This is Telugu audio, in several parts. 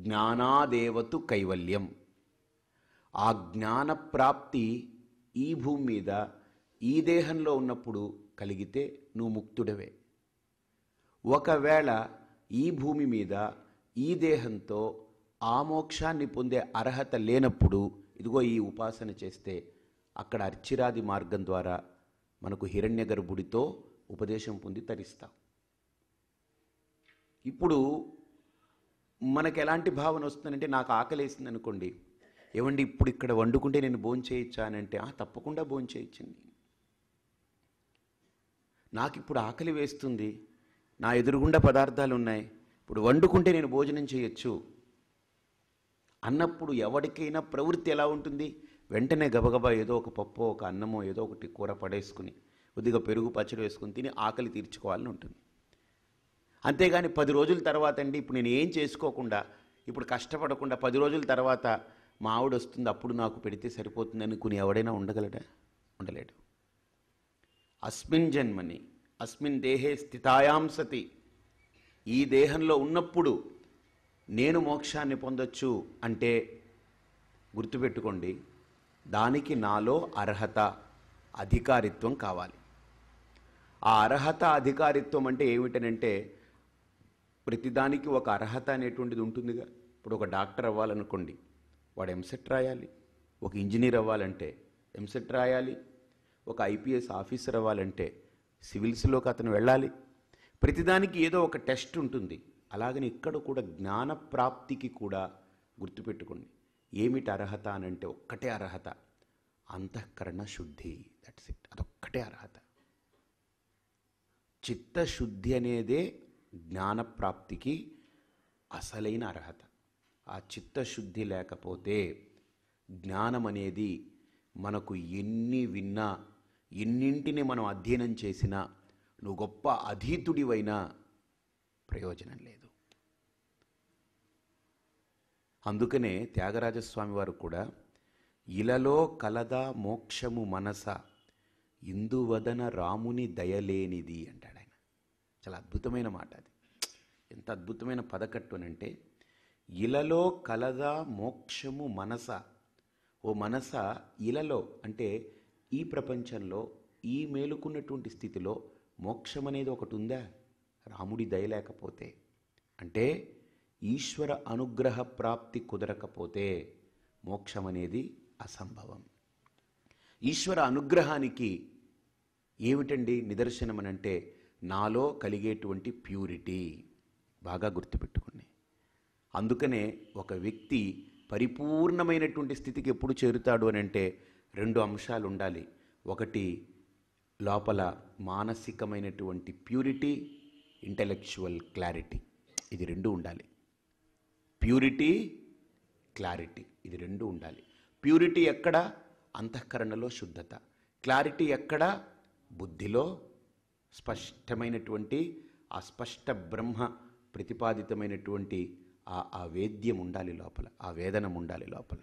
జ్ఞానాదేవతు కైవల్యం ఆ జ్ఞాన ప్రాప్తి ఈ భూమి మీద ఈ దేహంలో ఉన్నప్పుడు కలిగితే నువ్వు ముక్తుడవే ఒకవేళ ఈ భూమి మీద ఈ దేహంతో ఆ మోక్షాన్ని పొందే అర్హత లేనప్పుడు ఇదిగో ఈ ఉపాసన చేస్తే అక్కడ అర్చిరాది మార్గం ద్వారా మనకు హిరణ్య గర్భుడితో ఉపదేశం పొంది తరిస్తాం ఇప్పుడు మనకు ఎలాంటి భావన వస్తుందంటే నాకు ఆకలి వేసింది అనుకోండి ఏమండి ఇప్పుడు ఇక్కడ వండుకుంటే నేను భోజనం చేయొచ్చా అని అంటే "ఆ, తప్పకుండా భోజనం చేయొచ్చండి నాకు ఇప్పుడు ఆకలి వేస్తుంది నా ఎదురుగుండా పదార్థాలు ఉన్నాయి ఇప్పుడు వండుకుంటే నేను భోజనం చేయొచ్చు అన్నప్పుడు ఎవరికైనా ప్రవృత్తి ఎలా ఉంటుంది వెంటనే గబగబా ఏదో ఒక పప్పు ఒక అన్నమో ఏదో ఒకటి కూర పడేసుకుని కొద్దిగా పెరుగు పచ్చడి వేసుకుని తిని ఆకలి తీర్చుకోవాలని ఉంటుంది అంతేగాని పది రోజుల తర్వాత అండి ఇప్పుడు నేను ఏం చేసుకోకుండా ఇప్పుడు కష్టపడకుండా పది రోజుల తర్వాత మా ఆవిడ వస్తుంది అప్పుడు నాకు పెడితే సరిపోతుంది అనుకుని ఎవడైనా ఉండగలడా ఉండలేడు అస్మిన్ జన్మని అస్మిన్ దేహే స్థితాయాం సతి ఈ దేహంలో ఉన్నప్పుడు నేను మోక్షాన్ని పొందొచ్చు అంటే గుర్తుపెట్టుకోండి దానికి నాలో అర్హత అధికారిత్వం కావాలి ఆ అర్హత అధికారిత్వం అంటే ఏమిటనంటే ప్రతిదానికి ఒక అర్హత అనేటువంటిది ఉంటుందిగా ఇప్పుడు ఒక డాక్టర్ అవ్వాలనుకోండి వాడు ఎంసెట్ రాయాలి ఒక ఇంజనీర్ అవ్వాలంటే ఎంసెట్ రాయాలి ఒక ఐపీఎస్ ఆఫీసర్ అవ్వాలంటే సివిల్స్లోకి అతను వెళ్ళాలి ప్రతిదానికి ఏదో ఒక టెస్ట్ ఉంటుంది అలాగని ఇక్కడ కూడా జ్ఞాన ప్రాప్తికి కూడా గుర్తుపెట్టుకోండి ఏమిటి అర్హత అని అంటే ఒక్కటే అర్హత అంతఃకరణ శుద్ధి దట్స్ ఇట్ అదొక్కటే అర్హత చిత్తశుద్ధి అనేదే జ్ఞానప్రాప్తికి అసలైన అర్హత ఆ చిత్తశుద్ధి లేకపోతే జ్ఞానం అనేది మనకు ఎన్ని విన్నా ఎన్నింటిని మనం అధ్యయనం చేసినా నువ్వు గొప్ప అధీతుడివైనా ప్రయోజనం లేదు అందుకనే త్యాగరాజస్వామి వారు కూడా ఇలలో కలదా మోక్షము మనస ఇందువదన రాముని దయలేనిది అంటాడు ఆయన చాలా అద్భుతమైన మాట అది ఎంత అద్భుతమైన పదకట్టు అని అంటే ఇలలో కలదా మోక్షము మనస ఓ మనస ఇలలో అంటే ఈ ప్రపంచంలో ఈ మేలుకున్నటువంటి స్థితిలో మోక్షం అనేది ఒకటి ఉందా రాముడి దయ లేకపోతే అంటే ఈశ్వర అనుగ్రహ ప్రాప్తి కుదరకపోతే మోక్షం అనేది అసంభవం ఈశ్వర అనుగ్రహానికి ఏమిటండి నిదర్శనం అని అంటే నాలో కలిగేటువంటి ప్యూరిటీ బాగా గుర్తుపెట్టుకోండి అందుకనే ఒక వ్యక్తి పరిపూర్ణమైనటువంటి స్థితికి ఎప్పుడు చేరుతాడు అని అంటే రెండు అంశాలు ఉండాలి ఒకటి లోపల మానసికమైనటువంటి ప్యూరిటీ ఇంటలెక్చువల్ క్లారిటీ ఇది రెండు ఉండాలి ప్యూరిటీ క్లారిటీ ఇది రెండు ఉండాలి ప్యూరిటీ ఎక్కడ అంతఃకరణలో శుద్ధత క్లారిటీ ఎక్కడ బుద్ధిలో స్పష్టమైనటువంటి ఆ స్పష్ట బ్రహ్మ ప్రతిపాదితమైనటువంటి ఆ ఆ వేద్యం ఉండాలి లోపల ఆ వేదనం ఉండాలి లోపల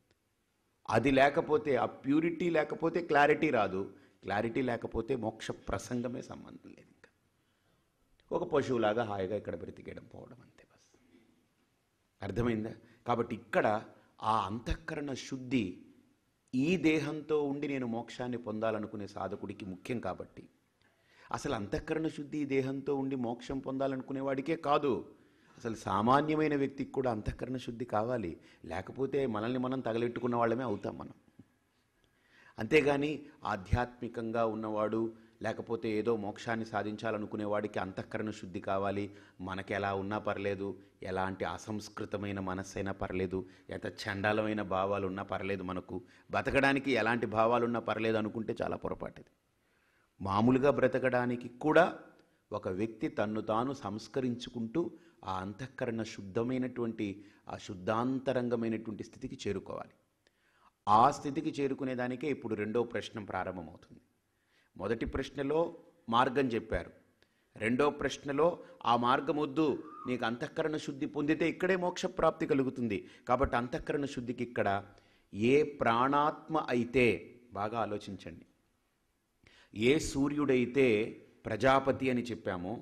అది లేకపోతే ఆ ప్యూరిటీ లేకపోతే క్లారిటీ రాదు క్లారిటీ లేకపోతే మోక్ష ప్రసంగమే సంబంధం లేదు ఇంకా ఒక పశువులాగా హాయిగా ఇక్కడ బ్రతికేయడం పోవడం అంతే బస్ అర్థమైందా కాబట్టి ఇక్కడ ఆ అంతఃకరణ శుద్ధి ఈ దేహంతో ఉండి నేను మోక్షాన్ని పొందాలనుకునే సాధకుడికి ముఖ్యం కాబట్టి అసలు అంతఃకరణ శుద్ధి ఈ దేహంతో ఉండి మోక్షం పొందాలనుకునే వాడికే కాదు అసలు సామాన్యమైన వ్యక్తికి కూడా అంతఃకరణ శుద్ధి కావాలి లేకపోతే మనల్ని మనం తగలెట్టుకున్న వాళ్ళమే అవుతాం మనం అంతేగాని ఆధ్యాత్మికంగా ఉన్నవాడు లేకపోతే ఏదో మోక్షాన్ని సాధించాలనుకునే వాడికి అంతఃకరణ శుద్ధి కావాలి మనకి ఎలా ఉన్నా పర్లేదు ఎలాంటి అసంస్కృతమైన మనస్సైనా పర్లేదు ఎంత చండాలమైన భావాలు ఉన్నా పర్లేదు మనకు బతకడానికి ఎలాంటి భావాలు ఉన్నా పర్లేదు అనుకుంటే చాలా పొరపాటిది మామూలుగా బ్రతకడానికి కూడా ఒక వ్యక్తి తన్ను తాను సంస్కరించుకుంటూ ఆ అంతఃకరణ శుద్ధమైనటువంటి ఆ శుద్ధాంతరంగమైనటువంటి స్థితికి చేరుకోవాలి ఆ స్థితికి చేరుకునేదానికే ఇప్పుడు రెండో ప్రశ్న ప్రారంభమవుతుంది మొదటి ప్రశ్నలో మార్గం చెప్పారు రెండో ప్రశ్నలో ఆ మార్గం వద్దు నీకు అంతఃకరణ శుద్ధి పొందితే ఇక్కడే మోక్ష ప్రాప్తి కలుగుతుంది కాబట్టి అంతఃకరణ శుద్ధికి ఇక్కడ ఏ ప్రాణాత్మ అయితే బాగా ఆలోచించండి ఏ సూర్యుడైతే ప్రజాపతి అని చెప్పామో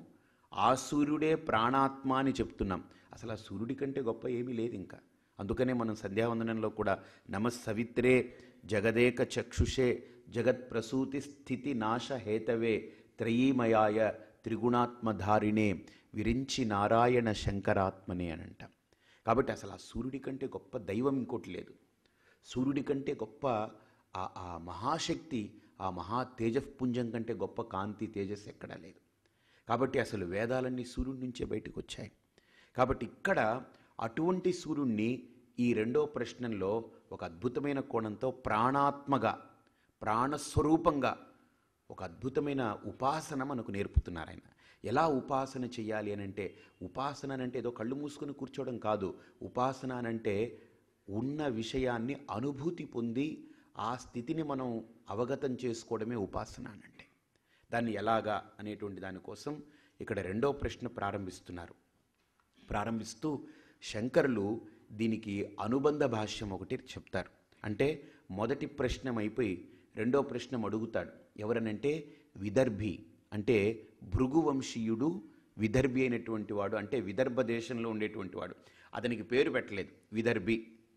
ఆ సూర్యుడే ప్రాణాత్మ అని చెప్తున్నాం అసలు ఆ సూర్యుడి కంటే గొప్ప ఏమీ లేదు ఇంకా అందుకనే మనం సంధ్యావందనంలో కూడా నమస్సవిత్రే జగదేక చక్షుషే జగత్ ప్రసూతి స్థితి నాశ హేతవే త్రయీమయాయ త్రిగుణాత్మధారిణే విరించి నారాయణ శంకరాత్మనే అని అంటాం కాబట్టి అసలు ఆ సూర్యుడి కంటే గొప్ప దైవం ఇంకోటి లేదు సూర్యుడి కంటే గొప్ప ఆ ఆ మహాశక్తి ఆ మహా తేజపుంజం కంటే గొప్ప కాంతి తేజస్సు ఎక్కడా లేదు కాబట్టి అసలు వేదాలన్నీ సూర్యుడి నుంచే బయటకు వచ్చాయి కాబట్టి ఇక్కడ అటువంటి సూర్యుడిని ఈ రెండో ప్రశ్నలో ఒక అద్భుతమైన కోణంతో ప్రాణాత్మగా ప్రాణస్వరూపంగా ఒక అద్భుతమైన ఉపాసన మనకు నేర్పుతున్నారు ఆయన ఎలా ఉపాసన చేయాలి అని అంటే ఉపాసన అని అంటే ఏదో కళ్ళు మూసుకొని కూర్చోవడం కాదు ఉపాసన అని అంటే ఉన్న విషయాన్ని అనుభూతి పొంది ఆ స్థితిని మనం అవగతం చేసుకోవడమే ఉపాసన అని అంటే దాన్ని ఎలాగా అనేటువంటి దానికోసం ఇక్కడ రెండో ప్రశ్న ప్రారంభిస్తున్నారు ప్రారంభిస్తూ శంకరులు దీనికి అనుబంధ భాష్యం ఒకటి చెప్తారు అంటే మొదటి ప్రశ్న అయిపోయి రెండో ప్రశ్న అడుగుతాడు ఎవరనంటే విదర్భి అంటే భృగువంశీయుడు విదర్భి అయినటువంటి వాడు అంటే విదర్భ దేశంలో ఉండేటువంటి వాడు అతనికి పేరు పెట్టలేదు విదర్భి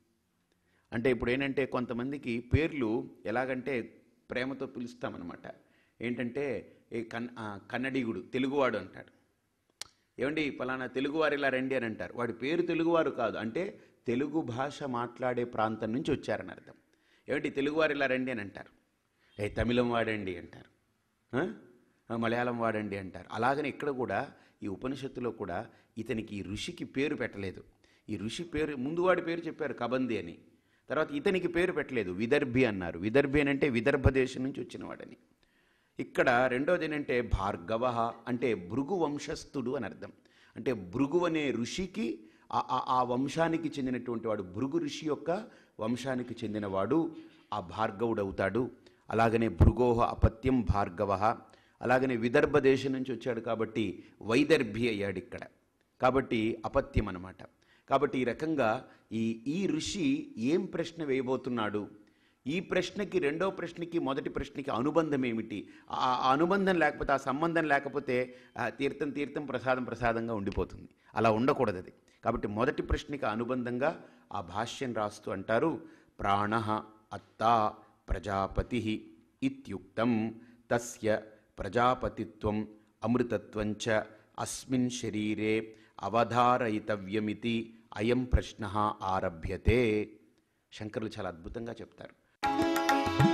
అంటే ఇప్పుడు ఏంటంటే కొంతమందికి పేర్లు ఎలాగంటే ప్రేమతో పిలుస్తామన్నమాట ఏంటంటే ఏ కన్ ఆ, కన్నడిగుడు తెలుగువాడు అంటాడు ఏమండి పలానా తెలుగువారు ఇలా రండి అని అంటారు వాడి పేరు తెలుగువారు కాదు అంటే తెలుగు భాష మాట్లాడే ప్రాంతం నుంచి వచ్చారని అర్థం ఏమిటి తెలుగువారు ఇలా రండి అని అంటారు ఏ తమిళం వాడండి అంటారు ఆ? ఆ, మలయాళం వాడండి అంటారు అలాగనే ఇక్కడ కూడా ఈ ఉపనిషత్తులో కూడా ఇతనికి ఈ ఋషికి పేరు పెట్టలేదు ఈ ఋషి పేరు ముందు వాడి పేరు చెప్పారు కబంది అని తర్వాత ఇతనికి పేరు పెట్టలేదు విదర్భి అన్నారు విదర్భి అని అంటే విదర్భ దేశం నుంచి వచ్చినవాడని ఇక్కడ రెండోది ఏంటంటే భార్గవ అంటే భృగు వంశస్థుడు అని అర్థం అంటే భృగు అనే ఋషికి ఆ- ఆ- ఆ వంశానికి చెందినటువంటి వాడు భృగు ఋషి యొక్క వంశానికి చెందినవాడు ఆ భార్గవుడు అవుతాడు అలాగనే భృగోహ అపత్యం భార్గవ అలాగనే విదర్భ దేశం నుంచి వచ్చాడు కాబట్టి వైదర్భి అయ్యాడు ఇక్కడ కాబట్టి అపత్యం అన్నమాట కాబట్టి ఈ రకంగా ఈ ఈ ఋషి ఏం ప్రశ్న వేయబోతున్నాడు ఈ ప్రశ్నకి రెండో ప్రశ్నకి మొదటి ప్రశ్నకి అనుబంధం ఏమిటి ఆ ఆ అనుబంధం లేకపోతే ఆ సంబంధం లేకపోతే ఆ తీర్థం తీర్థం ప్రసాదం ప్రసాదంగా ఉండిపోతుంది అలా ఉండకూడదు అది కాబట్టి మొదటి ప్రశ్నకి అనుబంధంగా ఆ భాష్యం రాస్తూ అంటారు ప్రాణ అత్తా ప్రజాపతి ఇత్యుక్తం తస్య ప్రజాపతిత్వం అమృతత్వంచ అస్మిన్ శరీరే అవధారయితవ్యమితి అయం ప్రశ్న ఆరభ్యతే శంకరులు చాలా అద్భుతంగా చెప్తారు